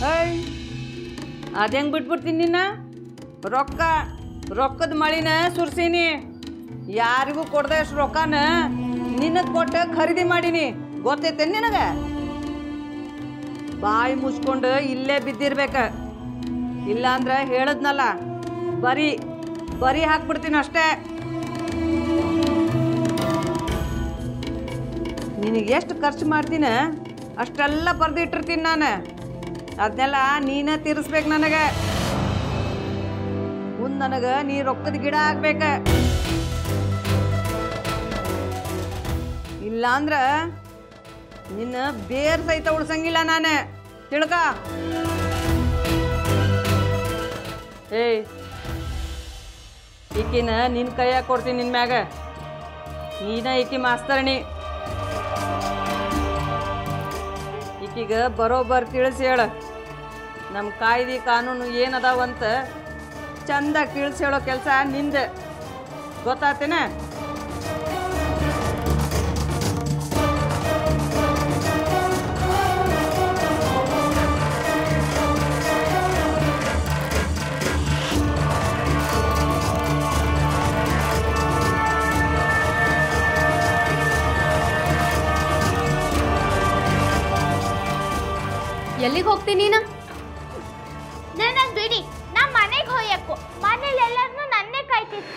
ಹೇಯ್ ಅದಂಗೆ ಬಿಟ್ಬಿಡ್ತೀನಿ ನಿನ್ನ ರೊಕ್ಕ ರೊಕ್ಕದ ಮಳಿನ ಸುರ್ಸೀನಿ ಯಾರಿಗೂ ಕೊಡ್ದೆ ಅಷ್ಟು ರೊಕ್ಕನ ನಿನಗೆ ಕೊಟ್ಟು ಖರೀದಿ ಮಾಡೀನಿ ಗೊತ್ತೈತೆ ನಿನಗೆ ಬಾಯಿ ಮುಚ್ಕೊಂಡು ಇಲ್ಲೇ ಬಿದ್ದಿರ್ಬೇಕ ಇಲ್ಲಾಂದ್ರೆ ಹೇಳದ್ನಲ್ಲ ಬರೀ ಬರೀ ಹಾಕ್ಬಿಡ್ತೀನಿ ಅಷ್ಟೇ ನಿನಗೆ ಎಷ್ಟು ಖರ್ಚು ಮಾಡ್ತೀನ ಅಷ್ಟೆಲ್ಲ ಬರ್ದಿಟ್ಟಿರ್ತೀನಿ ನಾನು ಅದನ್ನೆಲ್ಲ ನೀನೇ ತೀರಿಸ್ಬೇಕು ನನಗೆ ಮುಂದೆ ನನಗೆ ನೀ ರೊಕ್ಕದ ಗಿಡ ಆಗ್ಬೇಕ ಇಲ್ಲಾಂದ್ರ ನಿನ್ನ ಬೇರ್ ಸಹಿತ ಉಳ್ಸಂಗಿಲ್ಲ ನಾನು ತಿಳ್ಕ ಏಯ್ ಈಕಿನ ನಿನ್ನ ಕೈಯಾಗ ಕೊಡ್ತೀನಿ ನಿನ್ನ ಮ್ಯಾಗ ನೀನ ಈಕಿ ಮಾಸ್ತರಣಿ ಈಕಿಗ ಬರೋಬ್ಬರ್ ತಿಳಿಸಿ ಹೇಳ ನಮ್ಮ ಕಾಯ್ದೆ ಕಾನೂನು ಏನದಾವಂತ ಚಂದ ತಿಳಿಸಿ ಹೇಳೋ ಕೆಲಸ ನಿಂದೆ ಗೊತ್ತಾತೇನ ಎಲ್ಲಿಗೆ ಹೋಗ್ತೀನಿ ನೀನು ನನಗ್ ಬಿಡಿ ನಾ ಮನೆಗೆ ಹೋಯಕ್ಕು ಮನೇಲಿ ಎಲ್ಲರನ್ನೂ ನನ್ನೇ ಕಾಯ್ತಿತ್ತ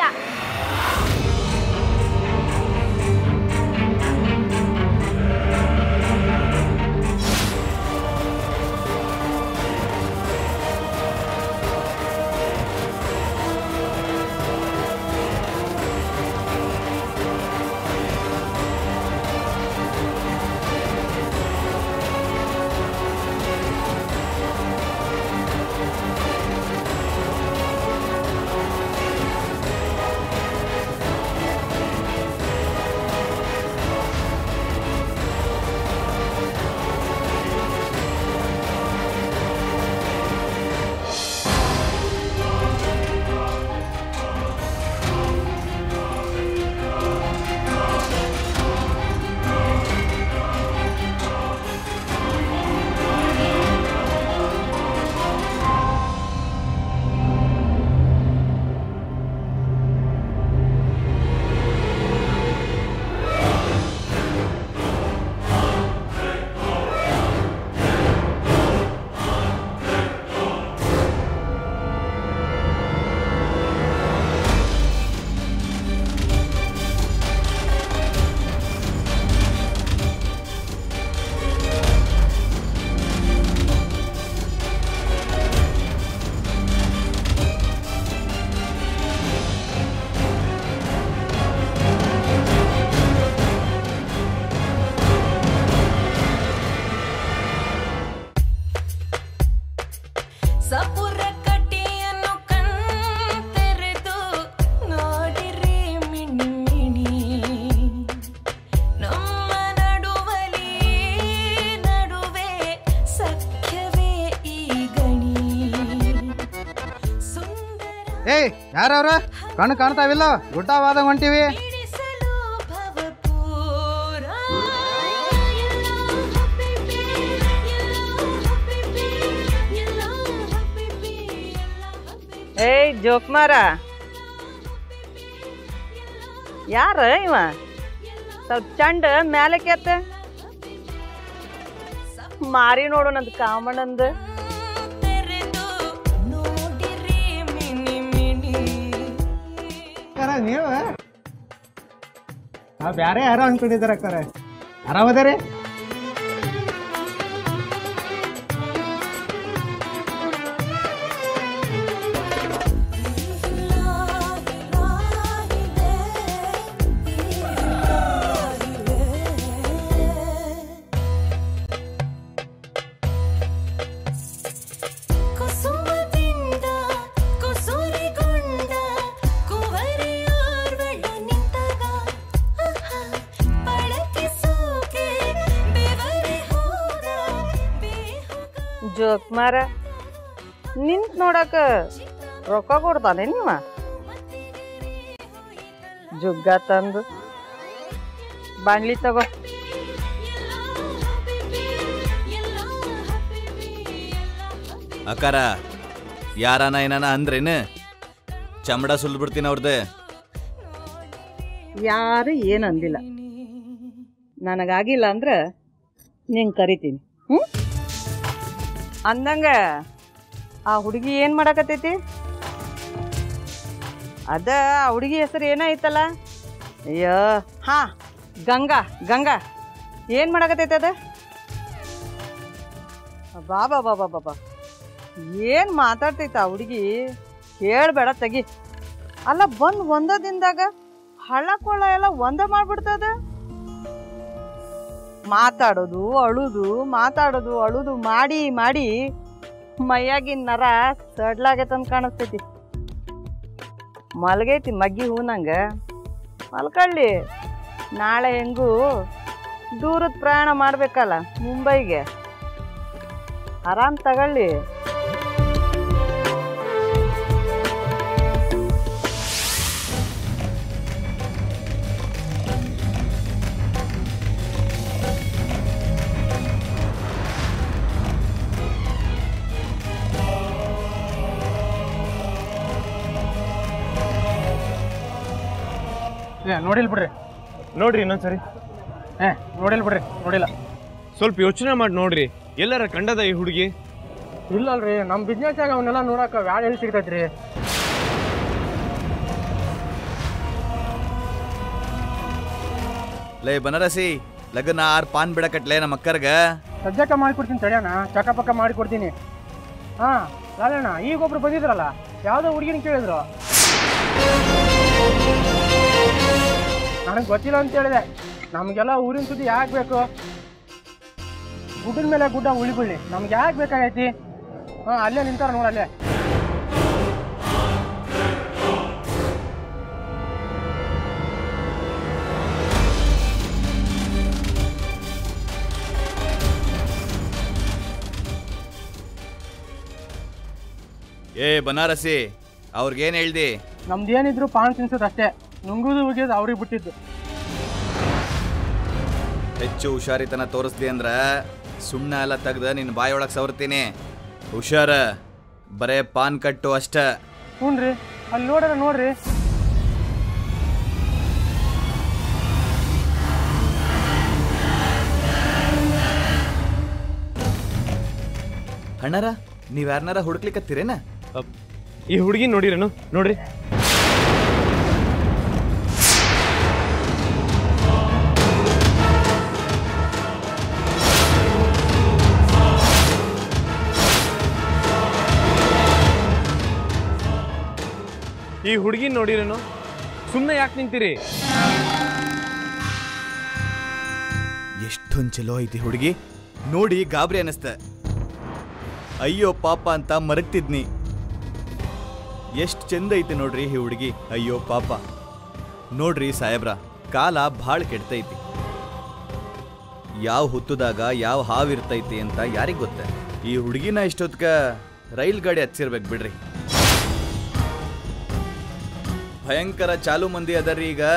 ಸಪುರ ಕಟ್ಟಿಯನ್ನು ಕಣ್ತೆರೆದು ನೋಡಿರಿ ಮಿಣಿ ಮಿಣಿ ನಮ್ಮ ನಡುವಲಿ ನಡುವೆ ಸಖ್ಯವೇ ಈ ಗಣಿ ಸುಂದರ ಏಯ್ ಯಾರವ್ರ ಕಣ್ಣು ಕಾಣ್ತಾವಿಲ್ಲ ಗುಡ್ಡವಾದ ಹೊಂಟಿವಿ ಬಿಡಿಸಲು ಭವಪೂರ ಎಲ್ಲೋ ಹಬ್ಬಿಬಿ, ಎಲ್ಲೋ ಹಬ್ಬಿಬಿ, ಎಲ್ಲೋ ಹಬ್ಬಿಬಿ, ಎಲ್ಲೋ ಹಬ್ಬಿಬಿ. ಏಯ್ ಜೋಕ್ಮಾರ ಯಾರ ಇವ ಸ್ವಲ್ಪ ಚಂಡ ಮ್ಯಾಲೆ ಕೆತ್ತ ಮಾರಿ ನೋಡು ನಂದು ಕಾಮಣ್ಣಂದು ತೆರೆದು ನೋಡಿರಿ ಮಿಣಿ ಮಿಣಿ ನೀವು ನಾವು ಬ್ಯಾರೆ ಯಾರೋ ಅನ್ಕೊಂಡಿದ್ದಾರೆ ಅಕ್ಕಾರ ಆರಾಮದಾರಿ ಕುಸುಮದಿಂದ ಕುಸುರಿಗೊಂಡ ಕುವರಿಯೋರ್ವಳು ನಿಂತಾಗ ಆಹಾ, ಪಳಕಿಸೋಕೆ ಬೆವರಿ ಹೋದ ಬೇಹುಗ ಜೋಕ್ಮಾರ ನಿಂತ್ ನೋಡಕ ರೊಕ್ಕ ಕೊಡ್ತಾನೆ ನೀವ ಜುಗ್ಗ ತಂದು ಬಾಣ್ಲಿ ತಗೋ ಎಲ್ಲೋ ಹಬ್ಬಿಬಿ, ಎಲ್ಲೋ ಹಬ್ಬಿಬಿ, ಎಲ್ಲೋ ಅಕಾರ ಯಾರಾನ ಏನಾನ ಅಂದ್ರೇನು ಚಮಡ ಸುಲ್ದು ಬಿಡ್ತೀನಿ ಅವ್ರದ್ದು ಯಾರು ಏನು ಅಂದಿಲ್ಲ ನನಗಾಗಿಲ್ಲ ಅಂದ್ರೆ ನಿಂಗೆ ಕರಿತೀನಿ ಹ್ಞೂ ಅಂದಂಗ ಆ ಹುಡುಗಿ ಏನು ಮಾಡಕತ್ತೈತಿ ಅದ ಆ ಹುಡುಗಿ ಹೆಸರು ಏನಾಯ್ತಲ್ಲ ಅಯ್ಯೋ ಹಾ ಗಂಗಾ ಗಂಗಾ ಏನು ಮಾಡಕತ್ತೈತಿ ಅದ ಬಾಬಾ ಬಾಬಾ ಬಾಬಾ ಏನು ಮಾತಾಡ್ತೈತ ಆ ಹುಡುಗಿ ಹೇಳ್ಬೇಡ ತೆಗಿ ಅಲ್ಲ ಬಂದು ಒಂದ ದಿನದಾಗ ಹಳ್ಳ ಕೊಳ್ಳ ಎಲ್ಲ ಒಂದ ಮಾಡ್ಬಿಡ್ತದ ಮಾತಾಡೋದು ಅಳುದು ಮಾತಾಡೋದು ಅಳುದು ಮಾಡಿ ಮಾಡಿ ಮೈಯಾಗಿನ ನರ ಸಡ್ಲಾಗೈತಂತ ಕಾಣಿಸ್ತೈತಿ ಮಲ್ಗೈತಿ ಮಗ್ಗಿ ಹೂನಂಗ ಮಲ್ಕಳ್ಳಿ ನಾಳೆ ಹೆಂಗೂ ದೂರದ ಪ್ರಯಾಣ ಮಾಡ್ಬೇಕಲ್ಲ ಮುಂಬೈಗೆ ಆರಾಮ್ ತಗೊಳ್ಳಿ ಏ ನೋಡಿಲ್ಲ ಬಿಡ್ರಿ ನೋಡ್ರಿ ಇನ್ನೊಂದ್ಸರಿ ಏ ನೋಡಿಲ್ಲ ಬಿಡ್ರಿ ನೋಡಿಲ್ಲ ಸ್ವಲ್ಪ ಯೋಚನೆ ಮಾಡಿ ನೋಡ್ರಿ ಎಲ್ಲರ ಕಂಡದ ಈ ಹುಡುಗಿ ಇಲ್ಲ ಅಲ್ರಿ ನಮ್ಮ ಬಿಸ್ನೆಸ್ನಾಗ ಅವನ್ನೆಲ್ಲ ನೋಡಕ್ಕೆ ವ್ಯಾಳ ಎಲ್ಲಿ ಸಿಗ್ತೈತ್ರಿ ಲೇ ಬನರಸಿ ಲಗನ ಆರ್ ಪಾನ್ ಬಿಡಕಟ್ಲೆ ನಮ್ಮ ಅಕ್ಕರ್ಗ ಸದ್ಯಕ್ಕೆ ಮಾಡಿಕೊಡ್ತೀನಿ ತಡಿಯೋಣ ಚಕ ಪಕ್ಕ ಮಾಡಿಕೊಡ್ತೀನಿ ಹಾಂ ಲಾಲಣ್ಣ ಈಗ ಒಬ್ರು ಬಂದಿದ್ರಲ್ಲ ಯಾವುದೋ ಹುಡುಗಿನ ಕೇಳಿದ್ರು ನನಗೆ ಗೊತ್ತಿಲ್ಲ ಅಂತ ಹೇಳಿದೆ ನಮಗೆಲ್ಲ ಊರಿನ ಸುದ್ದಿ ಯಾಕೆ ಬೇಕು ಗುಡ್ಡದ ಮೇಲೆ ಗುಡ್ಡ ಉಳಿಬುಳ್ಳಿ ನಮ್ಗೆ ಯಾಕೆ ಬೇಕಾಗೈತಿ ಹಾಂ ಅಲ್ಲೇ ನಿಂತಾರ ನೋಡು ಅಲ್ಲೇ ಏ ಬನಾರಸಿ ಅವ್ರಿಗೇನು ಹೇಳ್ದಿ ನಮ್ದೇನಿದ್ರು ಪಾನ್ ತಿನ್ಸೋದು ಅಷ್ಟೇ ನುಂಗುದು ಉಗಿಯೋದು ಅವ್ರಿಗೆ ಬಿಟ್ಟಿದ್ದು ಹೆಚ್ಚು ಹುಷಾರಿತನ ತೋರಿಸ್ದಿ ಅಂದ್ರ ಸುಣ್ಣ ಎಲ್ಲ ತೆಗ್ದ ನಿನ್ನ ಬಾಯೊಳಗೆ ಸವರ್ತೀನಿ ಹುಷಾರ ಬರೇ ಪಾನ್ ಕಟ್ಟು ಅಷ್ಟ ಹ್ಞೂ ರೀ ಅಲ್ಲಿ ನೋಡ್ರ ನೋಡ್ರಿ ಅಣ್ಣಾರ ನೀವ್ ಯಾರನ್ನಾರ ಹುಡುಕ್ಲಿಕ್ಕತ್ತೀರೇನ ಅಪ್, ಈ ಹುಡುಗಿ ನೋಡಿರೇನು ನೋಡ್ರಿ ಈ ಹುಡುಗಿ ನೋಡಿರೇನು ಸುಮ್ಮನೆ ಯಾಕೆ ನಿಂತೀರಿ ಎಷ್ಟೊಂದ್ ಚಲೋ ಐತಿ ಹುಡುಗಿ ನೋಡಿ ಗಾಬರಿ ಅನಿಸ್ತ ಅಯ್ಯೋ ಪಾಪ ಅಂತ ಮರಗ್ತಿದ್ನಿ ಎಷ್ಟು ಚಂದ ಐತಿ ನೋಡ್ರಿ ಈ ಹುಡುಗಿ ಅಯ್ಯೋ ಪಾಪ ನೋಡ್ರಿ ಸಾಹೇಬ್ರ ಕಾಲ ಭಾಳ ಕೆಡ್ತೈತಿ ಯಾವ ಹುತ್ತದಾಗ ಯಾವ ಹಾವು ಇರ್ತೈತಿ ಅಂತ ಯಾರಿಗ್ ಗೊತ್ತ ಈ ಹುಡುಗಿನ ಇಷ್ಟೊತ್ಕ ರೈಲ್ ಗಾಡಿ ಹಚ್ಚಿರ್ಬೇಕು ಬಿಡ್ರಿ ಭಯಂಕರ ಚಾಲು ಮಂದಿ ಅದರಿ ಈಗ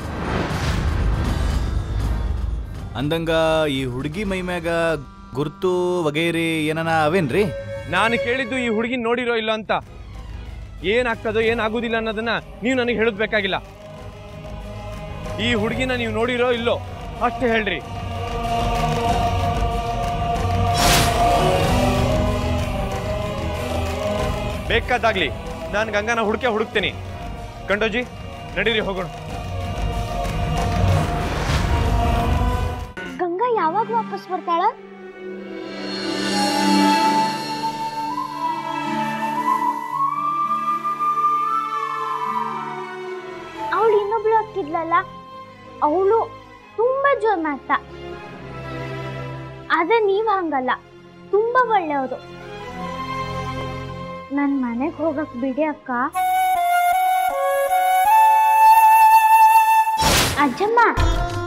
ಅಂದಂಗ ಈ ಹುಡುಗಿ ಮೈ ಮ್ಯಾಗ ಗುರ್ತು ವಗೈರಿ ಏನನ ಅವೇನ್ರಿ ನಾನು ಕೇಳಿದ್ದು ಈ ಹುಡುಗಿ ನೋಡಿರೋ ಇಲ್ಲ ಅಂತ ಏನಾಗ್ತದೋ ಏನಾಗುದಿಲ್ಲ ಅನ್ನೋದನ್ನ ನೀವು ನನಗೆ ಹೇಳೋದ್ ಬೇಕಾಗಿಲ್ಲ ಈ ಹುಡುಗಿನ ನೀವು ನೋಡಿರೋ ಇಲ್ಲೋ ಅಷ್ಟೇ ಹೇಳ್ರಿ ಬೇಕಾದಾಗ್ಲಿ ನಾನು ಗಂಗಾನ ಹುಡುಕೆ ಹುಡುಕ್ತೀನಿ ಕಂಡೋಜಿ ನಡೀರಿ ಹೋಗೋಣ ಗಂಗಾ ಯಾವಾಗ ವಾಪಸ್ ಬರ್ತಾಳ ಅವಳು ಇನ್ನೊಬ್ಳು ಹಾಕಿದ್ಲಲ್ಲ ಅವಳು ತುಂಬಾ ಜೋರ್ ಮಾತ ಆದ್ರೆ ನೀವ್ ಹಂಗಲ್ಲ ತುಂಬಾ ಒಳ್ಳೆಯವರು ನನ್ ಮನೆಗ್ ಹೋಗಕ್ ಬಿಡಿ ಅಕ್ಕ ಅಜ್ಜಮ್ಮ